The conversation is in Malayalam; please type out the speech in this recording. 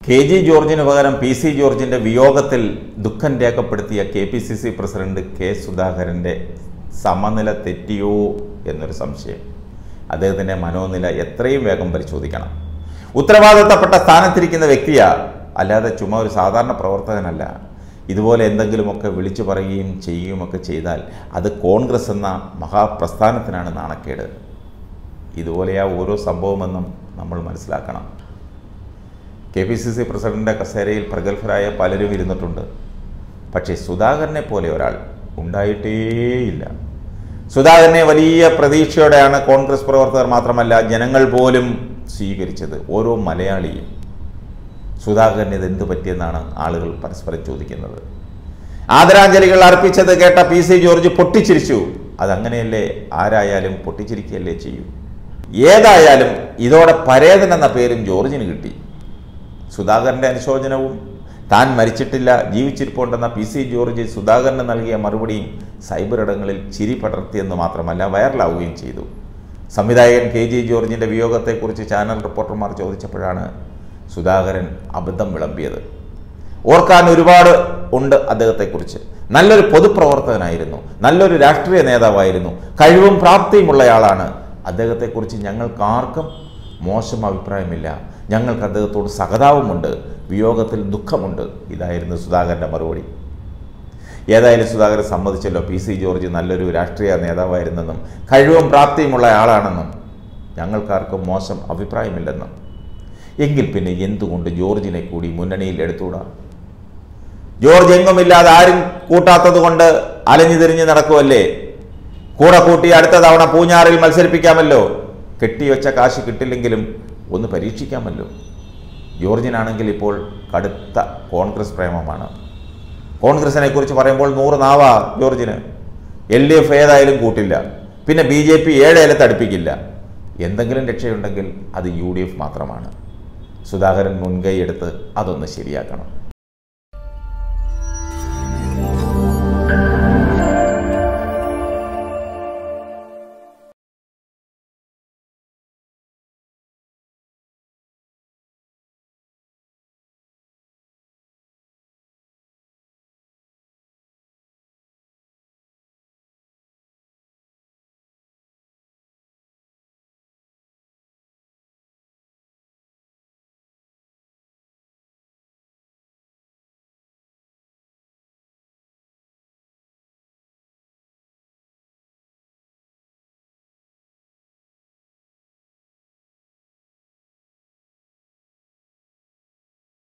കെ ജി ജോർജിന് പകരം പി സി ജോർജിന്റെ വിയോഗത്തിൽ ദുഃഖം രേഖപ്പെടുത്തിയ K P C C president K സുധാകരന്റെ സമനില തെറ്റിയോ എന്നൊരു സംശയം അദ്ദേഹത്തിന്റെ മനോനില എത്രയും വേഗം പരിശോധിക്കണം ഉത്തരവാദിത്തപ്പെട്ട സ്ഥാനത്തിരിക്കുന്ന വ്യക്തിയാ അല്ലാതെ ചുമ്മാ ഒരു സാധാരണ പ്രവർത്തകനല്ല ഇതുപോലെ എന്തെങ്കിലുമൊക്കെ വിളിച്ചു പറയുകയും ചെയ്യുകയുമൊക്കെ ചെയ്താൽ അത് കോൺഗ്രസ് എന്ന മഹാപ്രസ്ഥാനത്തിനാണ് നാണക്കേട് ഇതുപോലെയാ ഓരോ സംഭവമെന്നും നമ്മൾ മനസ്സിലാക്കണം കെ പി സി സി പ്രസിഡന്റിൻ്റെ കസേരയിൽ പ്രഗത്ഭരായ പലരും ഇരുന്നിട്ടുണ്ട് പക്ഷേ സുധാകരനെ പോലെ ഒരാൾ ഉണ്ടായിട്ടേയില്ല സുധാകരനെ വലിയ പ്രതീക്ഷയോടെയാണ് കോൺഗ്രസ് പ്രവർത്തകർ മാത്രമല്ല ജനങ്ങൾ പോലും സ്വീകരിച്ചത് ഓരോ മലയാളിയും സുധാകരന് ഇത് എന്ത് പറ്റിയെന്നാണ് ആളുകൾ പരസ്പരം ചോദിക്കുന്നത് ആദരാഞ്ജലികൾ അർപ്പിച്ചത് കേട്ട പി സി ജോർജ് പൊട്ടിച്ചിരിച്ചു അതങ്ങനെയല്ലേ ആരായാലും പൊട്ടിച്ചിരിക്കുകയല്ലേ ചെയ്യൂ ഏതായാലും ഇതോടെ പരേതൻ എന്ന പേരും ജോർജിന് കിട്ടി സുധാകരൻ്റെ അനുശോചനവും താൻ മരിച്ചിട്ടില്ല ജീവിച്ചിരിപ്പുണ്ടെന്ന പി സി ജോർജ് സുധാകരന് നൽകിയ മറുപടിയും സൈബർ ഇടങ്ങളിൽ ചിരി പടർത്തിയെന്ന് മാത്രമല്ല വൈറലാവുകയും ചെയ്തു സംവിധായകൻ കെ ജി ജോർജിൻ്റെ വിയോഗത്തെക്കുറിച്ച് ചാനൽ റിപ്പോർട്ടർമാർ ചോദിച്ചപ്പോഴാണ് സുധാകരൻ അബദ്ധം വിളമ്പിയത് ഓർക്കാൻ ഒരുപാട് ഉണ്ട് അദ്ദേഹത്തെക്കുറിച്ച് നല്ലൊരു പൊതുപ്രവർത്തകനായിരുന്നു നല്ലൊരു രാഷ്ട്രീയ നേതാവായിരുന്നു കഴിവും പ്രാപ്തിയുമുള്ളയാളാണ് അദ്ദേഹത്തെക്കുറിച്ച് ഞങ്ങൾക്കാർക്കും മോശം അഭിപ്രായമില്ല ഞങ്ങൾക്ക് അദ്ദേഹത്തോട് സഹതാപമുണ്ട് വിയോഗത്തിൽ ദുഃഖമുണ്ട് ഇതായിരുന്നു സുധാകരൻ്റെ മറുപടി ഏതായാലും സുധാകരൻ സമ്മതിച്ചല്ലോ പി സി ജോർജ് നല്ലൊരു രാഷ്ട്രീയ നേതാവായിരുന്നെന്നും കഴിവും പ്രാപ്തിയുമുള്ള ആളാണെന്നും ഞങ്ങൾക്കാർക്കും മോശം അഭിപ്രായമില്ലെന്നും എങ്കിൽ പിന്നെ എന്തുകൊണ്ട് ജോർജിനെ കൂടി മുന്നണിയിൽ എടുത്തുകൂടാ ജോർജ് എങ്ങുമില്ലാതെ ആരും കൂട്ടാത്തത് കൊണ്ട് അലഞ്ഞു തിരിഞ്ഞ് നടക്കുമല്ലേ കൂടെ കൂട്ടി അടുത്ത തവണ പൂഞ്ഞാറിൽ മത്സരിപ്പിക്കാമല്ലോ കെട്ടിവെച്ച കാശ് കിട്ടില്ലെങ്കിലും ഒന്ന് പരീക്ഷിക്കാമല്ലോ ജോർജിനാണെങ്കിൽ ഇപ്പോൾ കടുത്ത കോൺഗ്രസ് പ്രേമമാണ് കോൺഗ്രസിനെ കുറിച്ച് പറയുമ്പോൾ നൂറ് നാവാ ജോർജിന് എൽ ഡി എഫ് ഏതായാലും കൂട്ടില്ല പിന്നെ ബി ജെ പി ഏഴേലത്ത് അടുപ്പിക്കില്ല എന്തെങ്കിലും രക്ഷയുണ്ടെങ്കിൽ അത് യു ഡി എഫ് മാത്രമാണ് സുധാകരൻ മുൻകൈ എടുത്ത് അതൊന്ന് ശരിയാക്കണം